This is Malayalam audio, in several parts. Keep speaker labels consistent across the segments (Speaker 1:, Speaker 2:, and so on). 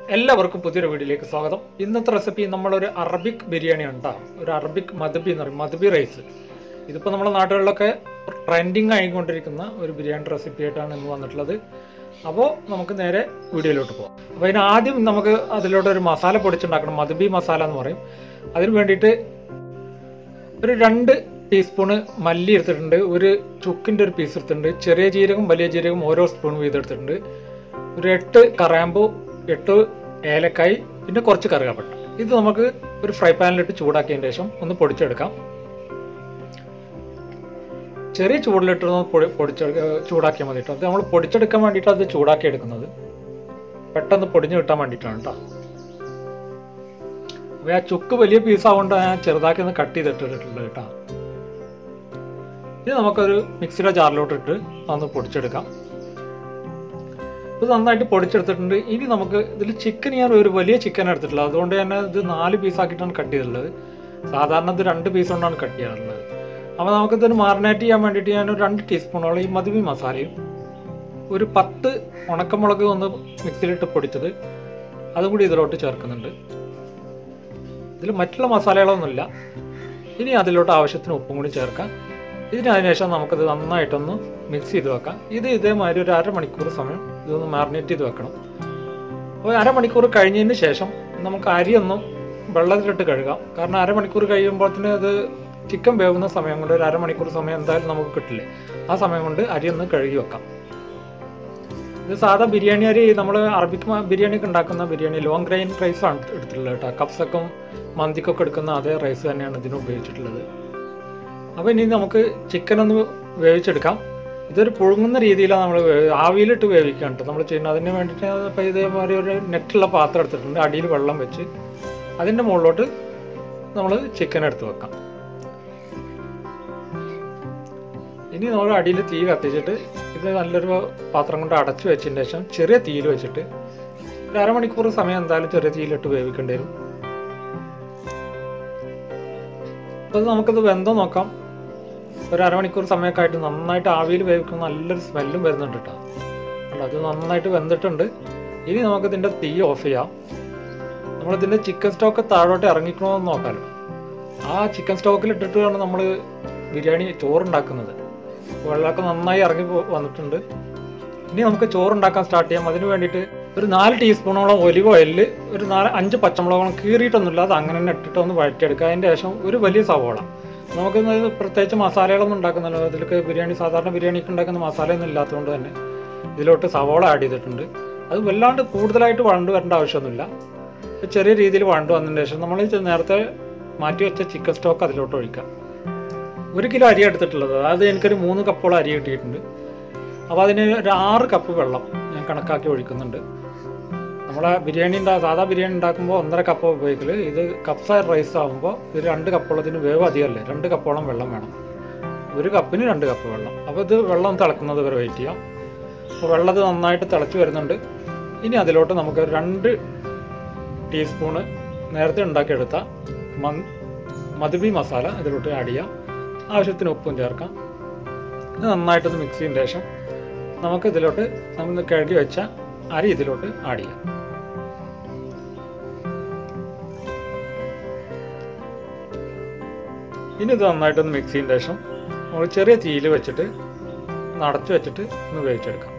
Speaker 1: എല്ലാവർക്കും പുതിയൊരു വീഡിയോയിലേക്ക് സ്വാഗതം ഇന്നത്തെ റെസിപ്പി നമ്മളൊരു അറബിക് ബിരിയാണി ഉണ്ടാവും ഒരു അറബിക് മധുബി എന്ന് പറയും മധുബി റൈസ് ഇതിപ്പോൾ നമ്മുടെ നാടുകളിലൊക്കെ ട്രെൻഡിങ് ആയിക്കൊണ്ടിരിക്കുന്ന ഒരു ബിരിയാണി റെസിപ്പി ആയിട്ടാണ് ഇന്ന് വന്നിട്ടുള്ളത് അപ്പോൾ നമുക്ക് നേരെ വീഡിയോയിലോട്ട് പോകാം അപ്പോൾ അതിന് ആദ്യം നമുക്ക് അതിലോട്ട് ഒരു മസാല പൊടിച്ചുണ്ടാക്കണം മധുബി മസാല എന്ന് പറയും അതിന് വേണ്ടിയിട്ട് ഒരു രണ്ട് ടീസ്പൂണ് മല്ലി എടുത്തിട്ടുണ്ട് ഒരു ചുക്കിൻ്റെ ഒരു പീസ് എടുത്തിട്ടുണ്ട് ചെറിയ ജീരകം വലിയ ജീരകം ഓരോ സ്പൂൺ വീതം എടുത്തിട്ടുണ്ട് ഒരു എട്ട് കറാമ്പു എട്ട് ഏലക്കായ് പിന്നെ കുറച്ച് കറുകപ്പട്ട ഇത് നമുക്ക് ഒരു ഫ്രൈ പാനിലിട്ട് ചൂടാക്കിയതിന് ശേഷം ഒന്ന് പൊടിച്ചെടുക്കാം ചെറിയ ചൂടിലിട്ട് ഒന്ന് പൊടി പൊടിച്ചെടുക്ക ചൂടാക്കിയാൽ മതി കേട്ടോ അത് നമ്മൾ പൊടിച്ചെടുക്കാൻ വേണ്ടിയിട്ട് അത് ചൂടാക്കി എടുക്കുന്നത് പെട്ടെന്ന് പൊടിഞ്ഞു കിട്ടാൻ വേണ്ടിയിട്ടാണ് കേട്ടോ അപ്പോൾ ആ ചുക്ക് വലിയ പീസ് ആവുകൊണ്ട് ഞാൻ ചെറുതാക്കി ഒന്ന് കട്ട് ചെയ്തിട്ടിട്ടുള്ളത് കേട്ടോ ഇത് നമുക്കൊരു മിക്സിയുടെ ജാറിലോട്ട് ഇട്ട് ഒന്ന് പൊടിച്ചെടുക്കാം ഇത് നന്നായിട്ട് പൊടിച്ചെടുത്തിട്ടുണ്ട് ഇനി നമുക്ക് ഇതിൽ ചിക്കൻ ഞാൻ ഒരു വലിയ ചിക്കൻ എടുത്തിട്ടുള്ളത് അതുകൊണ്ട് തന്നെ ഇത് നാല് പീസാക്കിയിട്ടാണ് കട്ട് ചെയ്തിട്ടുള്ളത് സാധാരണ ഇത് രണ്ട് പീസ് കൊണ്ടാണ് കട്ട് ചെയ്യാറുള്ളത് അപ്പോൾ നമുക്കിതൊരു മാറിനേറ്റ് ചെയ്യാൻ വേണ്ടിയിട്ട് ഞാൻ ഒരു രണ്ട് ടീസ്പൂണോളം ഈ മധുബി മസാലയും ഒരു പത്ത് ഉണക്കമുളക് ഒന്ന് മിക്സിയിലിട്ട് പൊടിച്ചത് അതും കൂടി ഇതിലോട്ട് ചേർക്കുന്നുണ്ട് ഇതിൽ മറ്റുള്ള മസാലകളൊന്നുമില്ല ഇനി അതിലോട്ട് ആവശ്യത്തിന് ഉപ്പും കൂടി ചേർക്കാം ഇതിന് അതിനുശേഷം നമുക്കത് നന്നായിട്ടൊന്ന് മിക്സ് ചെയ്ത് വെക്കാം ഇത് ഇതേമാതിരി ഒരു അരമണിക്കൂർ സമയം ഇതൊന്ന് മാറിനേറ്റ് ചെയ്ത് വെക്കണം അപ്പോൾ അരമണിക്കൂർ കഴിഞ്ഞതിന് ശേഷം നമുക്ക് അരി ഒന്ന് വെള്ളത്തിലിട്ട് കഴുകാം കാരണം അരമണിക്കൂർ കഴിയുമ്പോഴത്തേന് അത് ചിക്കൻ വേവുന്ന സമയം കൊണ്ട് ഒരു അരമണിക്കൂർ സമയം എന്തായാലും നമുക്ക് കിട്ടില്ലേ ആ സമയം കൊണ്ട് അരി ഒന്ന് കഴുകി വെക്കാം ഇത് സാധാ ബിരിയാണി അരി നമ്മൾ അറബിക് മ- ബിരിയാണിക്ക് ഉണ്ടാക്കുന്ന ബിരിയാണി ലോങ് ഗ്രെയിൻ റൈസ് ആണ് എടുത്തിട്ടുള്ളത് കേട്ടോ കപ്സക്കും മന്തിക്കൊക്കെ എടുക്കുന്ന അതേ റൈസ് തന്നെയാണ് ഇതിന് ഉപയോഗിച്ചിട്ടുള്ളത് അപ്പോൾ ഇനി നമുക്ക് ചിക്കൻ ഒന്ന് വേവിച്ചെടുക്കാം ഇതൊരു പുഴുങ്ങുന്ന രീതിയിലാണ് നമ്മൾ ആവിയിലിട്ട് വേവിക്കാൻ കേട്ടോ നമ്മൾ ചെയ്യുന്നത് അതിന് വേണ്ടിയിട്ട് ഇപ്പോൾ ഇതേമാതിരി ഒരു നെറ്റുള്ള പാത്രം എടുത്തിട്ടുണ്ട് അടിയിൽ വെള്ളം വെച്ച് അതിൻ്റെ മുകളിലോട്ട് നമ്മൾ ചിക്കൻ എടുത്ത് വെക്കാം ഇനി നമ്മൾ അടിയിൽ തീ കത്തിച്ചിട്ട് ഇത് നല്ലൊരു പാത്രം കൊണ്ട് അടച്ചു വെച്ചതിന് ശേഷം ചെറിയ തീയിൽ വെച്ചിട്ട് ഒരു അരമണിക്കൂർ സമയം എന്തായാലും ചെറിയ തീയിലിട്ട് വേവിക്കേണ്ടി വരും അപ്പോൾ ഇത് നമുക്കിത് വെന്തോ നോക്കാം ഒരു അരമണിക്കൂർ സമയമൊക്കെ ആയിട്ട് നന്നായിട്ട് ആവിയിൽ വേവിക്കുന്ന നല്ലൊരു സ്മെല്ലും വരുന്നുണ്ട് കേട്ടോ കണ്ടോ, അത് നന്നായിട്ട് വെന്തിട്ടുണ്ട് ഇനി നമുക്ക് ഇതിൻ്റെ തീ ഓഫ് ചെയ്യാം നമ്മളിതിൻ്റെ ചിക്കൻ സ്റ്റോക്ക് താഴോട്ട് ഇറങ്ങിക്കണമെന്ന് നോക്കാമല്ലോ ആ ചിക്കൻ സ്റ്റോക്കിൽ ഇട്ടിട്ടാണ് നമ്മൾ ബിരിയാണി ചോറുണ്ടാക്കുന്നത് വെള്ളമൊക്കെ നന്നായി ഇറങ്ങി പോ- വന്നിട്ടുണ്ട് ഇനി നമുക്ക് ചോറുണ്ടാക്കാൻ സ്റ്റാർട്ട് ചെയ്യാം അതിന് വേണ്ടിയിട്ട് ഒരു നാല് ടീസ്പൂണോളം ഒലിവ് ഓയിലിൽ ഒരു നാല് അഞ്ച് പച്ചമുളകോളം കീറിയിട്ടൊന്നുമില്ല അത് അങ്ങനെ തന്നെ ഇട്ടിട്ട് ഒന്ന് വഴറ്റിയെടുക്കുക അതിൻ്റെ ശേഷം ഒരു വലിയ സവോള നമുക്ക് ഇന്ന് പ്രത്യേകിച്ച് മസാലകളൊന്നും ഉണ്ടാക്കുന്നില്ല ഇതിലേക്ക് ബിരിയാണി സാധാരണ ബിരിയാണിക്ക് ഉണ്ടാക്കുന്ന മസാലയൊന്നും ഇല്ലാത്തതുകൊണ്ട് തന്നെ ഇതിലോട്ട് സവോള ആഡ് ചെയ്തിട്ടുണ്ട് അത് വല്ലാണ്ട് കൂടുതലായിട്ട് വഴണ്ട് വരേണ്ട ആവശ്യമൊന്നുമില്ല ഒരു ചെറിയ രീതിയിൽ വഴണ്ട് വന്നതിന് ശേഷം നമ്മൾ ഈ നേരത്തെ മാറ്റി വെച്ച ചിക്കൻ സ്റ്റോക്ക് അതിലോട്ട് ഒഴിക്കാം ഒരു കിലോ അരി എടുത്തിട്ടുള്ളത് അതായത് എനിക്കൊരു മൂന്ന് കപ്പോളം അരി കിട്ടിയിട്ടുണ്ട് അപ്പോൾ അതിന് ഒരു ആറ് കപ്പ് വെള്ളം ഞാൻ കണക്കാക്കി ഒഴിക്കുന്നുണ്ട് നമ്മളെ ബിരിയാണി ഉണ്ടാ സാധാ ബിരിയാണി ഉണ്ടാക്കുമ്പോൾ ഒന്നര കപ്പ് ഉപയോഗിക്കൽ ഇത് കപ്സ റൈസ് ആകുമ്പോൾ ഇത് രണ്ട് കപ്പോളത്തിന് വേവ് അധികമല്ലേ രണ്ട് കപ്പോളം വെള്ളം വേണം ഒരു കപ്പിന് രണ്ട് കപ്പ് വെള്ളം അപ്പോൾ ഇത് വെള്ളം തിളക്കുന്നത് വരെ വെയിറ്റ് ചെയ്യാം അപ്പോൾ വെള്ളം ഇത് നന്നായിട്ട് തിളച്ച് വരുന്നുണ്ട് ഇനി അതിലോട്ട് നമുക്ക് രണ്ട് ടീസ്പൂണ് നേരത്തെ ഉണ്ടാക്കിയെടുത്ത മൻ മധുബി മസാല ഇതിലോട്ട് ആഡ് ചെയ്യാം ആവശ്യത്തിന് ഉപ്പും ചേർക്കാം ഇത് നന്നായിട്ടൊന്ന് മിക്സ് ചെയ്തതിന് ശേഷം നമുക്ക് ഇതിലോട്ട് നമ്മൾ കഴുകി വെച്ച അരി ഇതിലോട്ട് ആഡ് ചെയ്യാം ഇനി ഇത് നന്നായിട്ടൊന്ന് മിക്സ് ചെയ്തതിന് ശേഷം നമ്മൾ ചെറിയ തീയിൽ വെച്ചിട്ട് ഒന്ന് അടച്ചു വെച്ചിട്ട് ഒന്ന് വേവിച്ചെടുക്കാം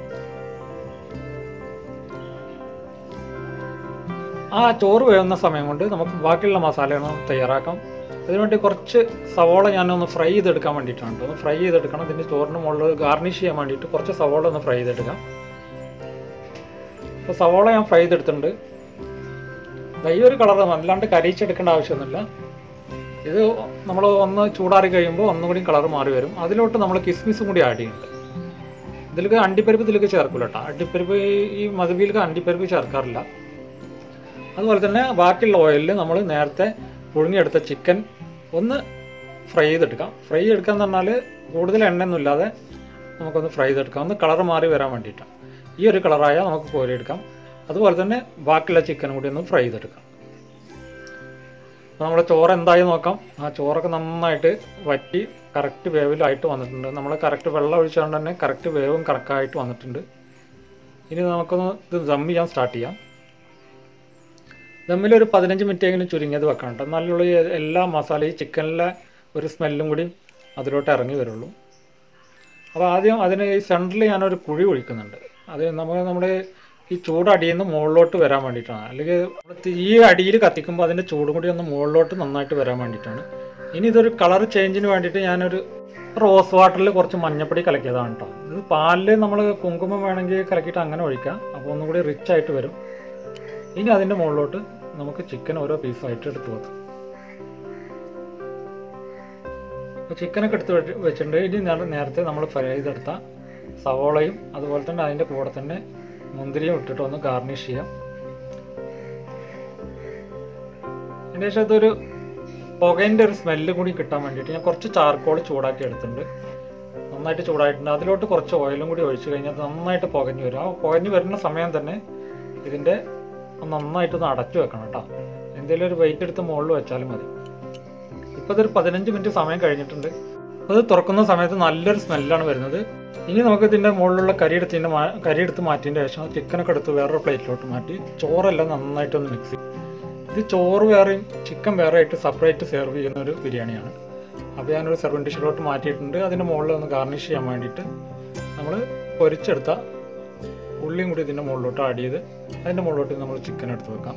Speaker 1: ആ ചോറ് വേവുന്ന സമയം കൊണ്ട് നമുക്ക് ബാക്കിയുള്ള മസാലകൾ തയ്യാറാക്കാം അതിനുവേണ്ടി കുറച്ച് സവോള ഞാനൊന്ന് ഫ്രൈ ചെയ്തെടുക്കാൻ വേണ്ടിയിട്ടാണ് കേട്ടോ. ഒന്ന് ഫ്രൈ ചെയ്തെടുക്കണം ഇതിൻ്റെ ചോറിന് മുകളിൽ ഗാർണിഷ് ചെയ്യാൻ വേണ്ടിയിട്ട് കുറച്ച് സവോള ഒന്ന് ഫ്രൈ ചെയ്തെടുക്കാം അപ്പോൾ സവോള ഞാൻ ഫ്രൈ ചെയ്തെടുത്തിട്ടുണ്ട് ദാ ഈ ഒരു കളർ അല്ലാണ്ട് കരിയിച്ചെടുക്കേണ്ട ആവശ്യമൊന്നുമില്ല ഇത് നമ്മൾ ഒന്ന് ചൂടാറി കഴിയുമ്പോൾ ഒന്നുകൂടി കളർ മാറി വരും അതിലോട്ട് നമ്മൾ കിസ്മിസും കൂടി ആഡ് ചെയ്യുന്നുണ്ട് ഇതിലേക്ക് അണ്ടിപ്പരിപ്പ് ഇതിലേക്ക് ചേർക്കില്ല കേട്ടോ അണ്ടിപ്പരിപ്പ് ഈ- ഈ മധുബിയിലേക്ക് അണ്ടിപ്പരിപ്പ് ചേർക്കാറില്ല അതുപോലെ തന്നെ ബാക്കിയുള്ള ഓയിലിൽ നമ്മൾ നേരത്തെ പുഴുങ്ങിയെടുത്ത ചിക്കൻ ഒന്ന് ഫ്രൈ ചെയ്തെടുക്കാം ഫ്രൈ എടുക്കുക എന്ന് പറഞ്ഞാൽ കൂടുതൽ എണ്ണയൊന്നും ഇല്ലാതെ നമുക്കൊന്ന് ഫ്രൈ ചെയ്തെടുക്കാം ഒന്ന് കളർ മാറി വരാൻ വേണ്ടിയിട്ടാണ് ഈ ഒരു കളറായാൽ നമുക്ക് കോരിയെടുക്കാം അതുപോലെ തന്നെ ബാക്കിയുള്ള ചിക്കൻ കൂടി ഒന്ന് ഫ്രൈ ചെയ്തെടുക്കാം അപ്പോൾ നമ്മുടെ ചോറ് എന്തായി നോക്കാം ആ ചോറൊക്കെ നന്നായിട്ട് വറ്റി കറക്റ്റ് വേവിലായിട്ട് വന്നിട്ടുണ്ട് നമ്മൾ കറക്റ്റ് വെള്ളം ഒഴിച്ചുകൊണ്ട് തന്നെ കറക്റ്റ് വേവും കറക്റ്റായിട്ട് വന്നിട്ടുണ്ട് ഇനി നമുക്കൊന്ന് ഇത് ദം ചെയ്യാൻ സ്റ്റാർട്ട് ചെയ്യാം ദമ്മിൽ ഒരു പതിനഞ്ച് മിനിറ്റ് എങ്കിലും ചുരുങ്ങിയത് വെക്കണം കേട്ടോ നല്ലുള്ള ഈ എല്ലാ മസാലയും ചിക്കനിലെ ഒരു സ്മെല്ലും കൂടി അതിലോട്ട് ഇറങ്ങി വരുള്ളൂ അപ്പോൾ ആദ്യം അതിന് ഈ സെൻറ്ററിൽ ഞാനൊരു കുഴി ഒഴിക്കുന്നുണ്ട് അത് നമ്മൾ നമ്മുടെ ഈ ചൂട് അടിയിൽ നിന്ന് മുകളിലോട്ട് വരാൻ വേണ്ടിയിട്ടാണ് അല്ലെങ്കിൽ നമ്മൾ തീ അടിയിൽ കത്തിക്കുമ്പോൾ അതിൻ്റെ ചൂടും കൂടി ഒന്ന് മുകളിലോട്ട് നന്നായിട്ട് വരാൻ വേണ്ടിയിട്ടാണ് ഇനി ഇതൊരു കളർ ചേഞ്ചിന് വേണ്ടിയിട്ട് ഞാനൊരു റോസ് വാട്ടറിൽ കുറച്ച് മഞ്ഞപ്പൊടി കലക്കിയതാണ് കേട്ടോ ഇത് പാലിൽ നമ്മൾ കുങ്കുമം വേണമെങ്കിൽ കലക്കിയിട്ട് അങ്ങനെ ഒഴിക്കാം അപ്പോൾ ഒന്നും കൂടി റിച്ച് ആയിട്ട് വരും ഇനി അതിൻ്റെ മുകളിലോട്ട് നമുക്ക് ചിക്കൻ ഓരോ പീസായിട്ട് എടുത്ത് വെക്കാം അപ്പോൾ ചിക്കനൊക്കെ എടുത്ത് വെച്ച് വെച്ചിട്ടുണ്ട് ഇനി നേ- നേരത്തെ നമ്മൾ ഫ്രൈ ചെയ്തെടുത്ത സവോളയും അതുപോലെ തന്നെ അതിൻ്റെ കൂടെ തന്നെ മുന്തിരിയും ഇട്ടിട്ട് ഒന്ന് ഗാർണിഷ് ചെയ്യാം അതിന് ശേഷം ഇതൊരു പുകേൻ്റെ ഒരു സ്മെല്ല് കൂടി കിട്ടാൻ വേണ്ടിയിട്ട് ഞാൻ കുറച്ച് ചാർക്കോൾ ചൂടാക്കി എടുത്തിട്ടുണ്ട് നന്നായിട്ട് ചൂടായിട്ടുണ്ട് അതിലോട്ട് കുറച്ച് ഓയിലും കൂടി ഒഴിച്ചു കഴിഞ്ഞാൽ അത് നന്നായിട്ട് പുകഞ്ഞു വരും ആ പുകഞ്ഞു വരുന്ന സമയം തന്നെ ഇതിൻ്റെ നന്നായിട്ടൊന്ന് അടച്ചു വെക്കണം കേട്ടോ എന്തെങ്കിലും ഒരു വെയിറ്റ് എടുത്ത് മുകളിൽ വെച്ചാലും മതി ഇപ്പോൾ ഇതൊരു പതിനഞ്ച് മിനിറ്റ് സമയം കഴിഞ്ഞിട്ടുണ്ട് അത് തുറക്കുന്ന സമയത്ത് നല്ലൊരു സ്മെല്ലാണ് വരുന്നത് ഇനി നമുക്ക് ഇതിൻ്റെ മുകളിലുള്ള കരി എടുത്തതിൻ്റെ മാ കരി എടുത്ത് മാറ്റിയതിൻ്റെ ശേഷം ചിക്കനൊക്കെ എടുത്ത് വേറൊരു പ്ലേറ്റിലോട്ട് മാറ്റി ചോറെല്ലാം നന്നായിട്ടൊന്ന് മിക്സ് ചെയ്യും ഇത് ചോറ് വേറെയും ചിക്കൻ വേറെ ആയിട്ട് സെപ്പറേറ്റ് സെർവ് ചെയ്യുന്ന ഒരു ബിരിയാണിയാണ് അപ്പോൾ ഞാനൊരു സെർവിങ് ഡിഷിലോട്ട് മാറ്റിയിട്ടുണ്ട് അതിൻ്റെ മുകളിൽ ഒന്ന് ഗാർണിഷ് ചെയ്യാൻ വേണ്ടിയിട്ട് നമ്മൾ പൊരിച്ചെടുത്ത ഉള്ളിയും കൂടി ഇതിൻ്റെ മുകളിലോട്ട് ആഡ് ചെയ്ത് അതിൻ്റെ മുകളിലോട്ട് നമ്മൾ ചിക്കൻ എടുത്ത് വെക്കാം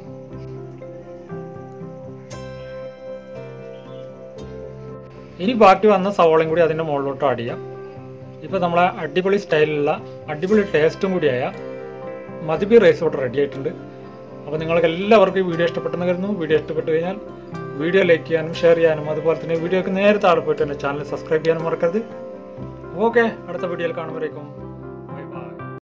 Speaker 1: ഇനി ബാക്കി വന്ന സവോളയും കൂടി അതിൻ്റെ മുകളിലോട്ട് ആഡ് ചെയ്യാം ഇപ്പോൾ നമ്മളെ അടിപൊളി സ്റ്റൈലിലുള്ള അടിപൊളി ടേസ്റ്റും കൂടിയായ മതിബി റൈസ് ഇവിടെ റെഡി ആയിട്ടുണ്ട് അപ്പോൾ നിങ്ങൾക്ക് എല്ലാവർക്കും ഈ വീഡിയോ ഇഷ്ടപ്പെട്ടെന്ന് കരുതുന്നു വീഡിയോ ഇഷ്ടപ്പെട്ട് കഴിഞ്ഞാൽ വീഡിയോ ലൈക്ക് ചെയ്യാനും ഷെയർ ചെയ്യാനും അതുപോലെ തന്നെ വീഡിയോക്ക് നേരെ താഴെ പോയിട്ട് എൻ്റെ ചാനൽ സബ്സ്ക്രൈബ് ചെയ്യാനും മറക്കരുത് ഓക്കെ അടുത്ത വീഡിയോയിൽ കാണുമ്പോഴേക്കും